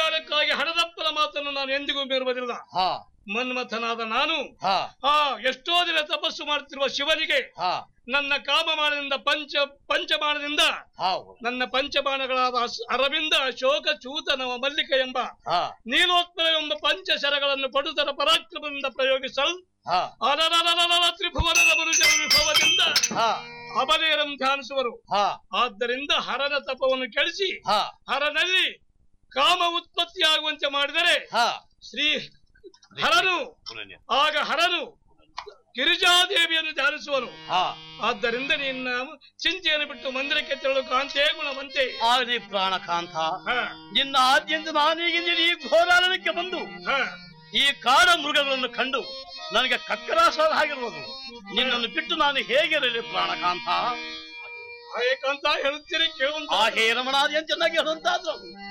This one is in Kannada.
ಕಾರಣಕ್ಕಾಗಿ ಹಣದಪ್ಪನ ಮಾತನ್ನು ನಾನು ಎಂದಿಗೂ ಮೀರುವುದಿಲ್ಲ ಹಾ ಮನ್ಮಥನಾದ ನಾನು ಹಾ ಆ ಎಷ್ಟೋ ದಿನ ತಪಸ್ಸು ಮಾಡುತ್ತಿರುವ ಶಿವನಿಗೆ ಹಾ ನನ್ನ ಕಾಮಮಾನದಿಂದ ಪಂಚ ಪಂಚಮಾನದಿಂದ ಹೌದು ನನ್ನ ಪಂಚಮಾನಗಳಾದ ಅಸ್- ಅರವಿಂದ ಅಶೋಕ ಚೂತನವ ಮಲ್ಲಿಕ ಎಂಬ ಹಾ ನೀಲೋತ್ಪಲ ಎಂಬ ಪಂಚಶರಗಳನ್ನು ಪಡುತರ ಪರಾಕ್ರಮದಿಂದ ಪ್ರಯೋಗಿಸಲ್ ಹಾ ಅಲಲಲಲಲ ತ್ರಿಭುವನದ ಮನುಷ್ಯರ ವಿಭವದಿಂದ ಹಾ ಅಬಲೇರಂ ಧ್ಯಾನಿಸುವರು ಹಾ ಆದ್ದರಿಂದ ಹರನ ತಪವನ್ನು ಕೆಡಿಸಿ ಹಾ ಹರನಲ್ಲಿ ಕಾಮ ಉತ್ಪತ್ತಿಯಾಗುವಂತೆ ಮಾಡಿದರೆ ಹಾ ಶ್ರೀ ಹರನು ಆಗ ಹರನು ಗಿರಿಜಾದೇವಿಯನ್ನು ಧ್ಯಾನಿಸುವನು ಹಾ ಆದ್ದರಿಂದ ನಿನ್ನ ಚಿಂತೆಯನ್ನು ಬಿಟ್ಟು ಮಂದಿರಕ್ಕೆ ತೆರಳು ಕಾಂತೆ ಗುಣವಂತೆ ಆಗಲಿ ಪ್ರಾಣಕಾಂತ ಹ, ನಿನ್ನ ಆದ್ಯಂತ ನಾನೀಗ ನೀನು ಈ ಘೋರಾರಣಕ್ಕೆ ಬಂದು ಹ. ಈ ಕಾಡ ಮೃಗಗಳನ್ನು ಕಂಡು ನನಗೆ ಕಕ್ಕರಾಸಾದ ಹಾಗಿರುವುದು ನಿನ್ನನ್ನು ಬಿಟ್ಟು ನಾನು ಹೇಗಿರಲಿ ಪ್ರಾಣಕಾಂತ ಆ ಏಕಾಂತ ಹೇಳುತ್ತೀರಿ ಕೇಳುವಂತ ಆ ಹೇ ರಮಣಾದಿ ಅಂತ ಚೆನ್ನಾಗಿ ಹೇಳುವಂತಾದ್ರು